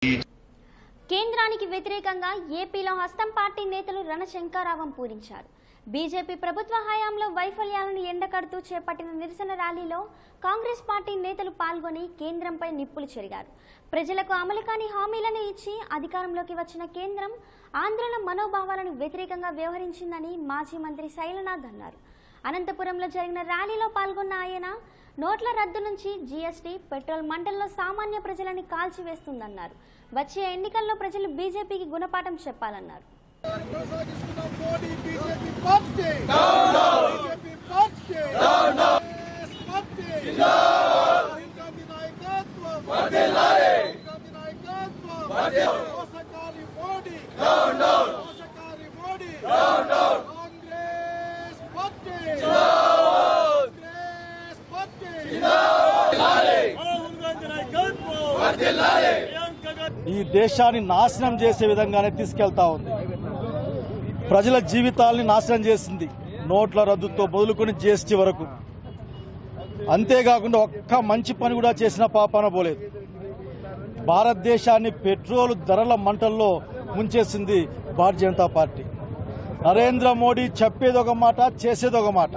కేంద్రానికి వ్యతిరేకంగా ఏపీలో హస్తం పార్టీ నేతలు రణశంకారావం పూరించారు బీజేపీ ప్రభుత్వ హయాంలో వైఫల్యాలను ఎండకడుతూ చేపట్టిన నిరసన ర్యాలీలో కాంగ్రెస్ పార్టీ నేతలు పాల్గొని కేంద్రంపై నిప్పులు చెరిగారు ప్రజలకు అమలు కాని హామీలను ఇచ్చి అధికారంలోకి వచ్చిన కేంద్రం ఆందోళన మనోభావాలను వ్యతిరేకంగా వ్యవహరించిందని మాజీ మంత్రి శైలనాథ్ అన్నారు అనంతపురంలో జరిగిన ర్యాలీలో పాల్గొన్న ఆయన నోట్ల రద్దు నుంచి జీఎస్టీ పెట్రోల్ మంటల్లో సామాన్య ప్రజలని కాల్చివేస్తుందన్నారు వచ్చే ఎన్నికల్లో ప్రజలు బీజేపీకి గుణపాఠం చెప్పాలన్నారు కొనసాగిస్తున్న Modi BJP party BJP party party Rahul Gandhi నాయకత్వం రాహుల్ గాంధీ నాయకత్వం మోసకారి మోడీ మోసకారి మోడీ కాంగ్రెస్ పార్టీ కాంగ్రెస్ పార్టీ రాహుల్ గాంధీ నాయకత్వం ప్రియాంక గాంధీ ఈ దేశాన్ని నాశనం చేసే విధంగానే తీసుకెళ్తా ఉంది ప్రజల జీవితాల్ని నాశనం చేసింది నోట్ల రద్దుతో మొదలుకొని జీఎస్టీ వరకు అంతేకాకుండా ఒక్క మంచి పని కూడా చేసిన పాపాన పోలేదు భారతదేశాన్ని పెట్రోల్ ధరల మంటల్లో ముంచేసింది భారతీయ జనతా పార్టీ నరేంద్ర మోడీ చెప్పేది ఒక మాట చేసేది ఒక మాట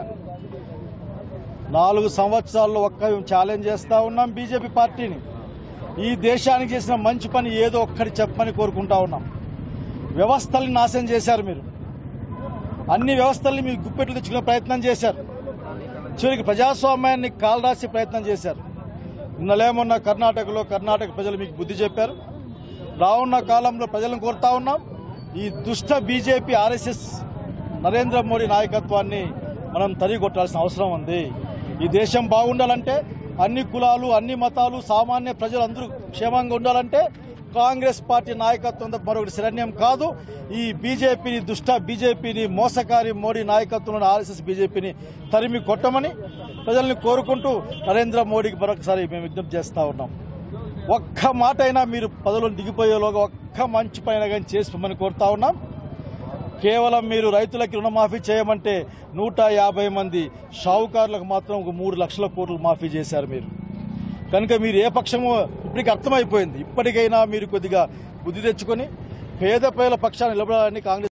నాలుగు సంవత్సరాల్లో ఒక్క ఛాలెంజ్ చేస్తా ఉన్నాం బీజేపీ పార్టీని ఈ దేశానికి చేసిన మంచి పని ఏదో ఒక్కటి చెప్పమని కోరుకుంటా ఉన్నాం వ్యవస్థల్ని నాశనం చేశారు మీరు అన్ని వ్యవస్థల్ని మీరు గుప్పెట్లు తెచ్చుకునే ప్రయత్నం చేశారు చివరికి ప్రజాస్వామ్యాన్ని కాలరాసే ప్రయత్నం చేశారు నిన్నలేమొన్న కర్ణాటకలో కర్ణాటక ప్రజలు మీకు బుద్ధి చెప్పారు రానున్న కాలంలో ప్రజలను కోరుతా ఉన్నాం ఈ దుష్ట బీజేపీ ఆర్ఎస్ఎస్ నరేంద్ర మోడీ నాయకత్వాన్ని మనం తరిగొట్టాల్సిన అవసరం ఉంది ఈ దేశం బాగుండాలంటే అన్ని కులాలు అన్ని మతాలు సామాన్య ప్రజలు అందరూ క్షేమంగా ఉండాలంటే కాంగ్రెస్ పార్టీ నాయకత్వం తప్ప మరొకటి శరణ్యం కాదు ఈ బీజేపీని దుష్ట బీజేపీని మోసకారి మోడీ నాయకత్వంలోని ఆర్ఎస్ఎస్ బీజేపీని తరిమి కొట్టమని ప్రజల్ని కోరుకుంటూ నరేంద్ర మోడీకి మరొకసారి మేము విజ్ఞప్తి చేస్తా ఉన్నాం ఒక్క మాట అయినా మీరు పదవులు దిగిపోయేలోగా ఒక్క మంచి పైన కానీ చేసుకోమని కోరుతా ఉన్నాం కేవలం మీరు రైతులకి రుణమాఫీ చేయమంటే నూట యాభై మంది షావుకారులకు మాత్రం ఒక మూడు లక్షల కోట్లు మాఫీ చేశారు మీరు కనుక మీరు ఏ పక్షమో ఇప్పటికి అర్థమైపోయింది ఇప్పటికైనా మీరు కొద్దిగా బుద్ధి తెచ్చుకొని పేద ప్రజల పక్షాన్ని నిలబడాలని కాంగ్రెస్